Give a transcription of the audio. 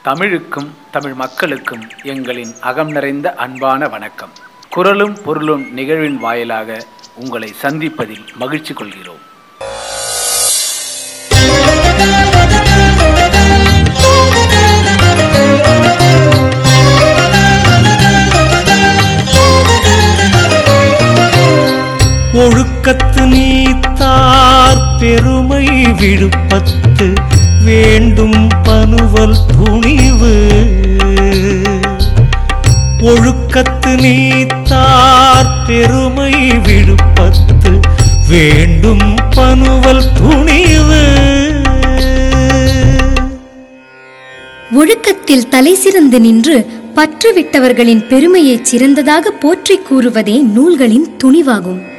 தமிழுக்கும் தமிழ் மக்களுக்கும் எங்களின் அகம் நிறைந்த அன்பான வணக்கம் குரலும் பொருளும் நிகழ்வின் வாயிலாக உங்களை சந்திப்பதில் மகிழ்ச்சி கொள்கிறோம் ஒழுக்கத்து நீத்தார் பெருமை விழுப்பத்து வேண்டும் பனுவல் துணிவு ஒழுக்கத்து நீத்தார் பெருமை விழுப்பத்து வேண்டும் பனுவல் துணிவு ஒழுக்கத்தில் தலை சிறந்து நின்று பற்றுவிட்டவர்களின் பெருமையைச் சிறந்ததாக போற்றிக் கூறுவதே நூல்களின் துணிவாகும்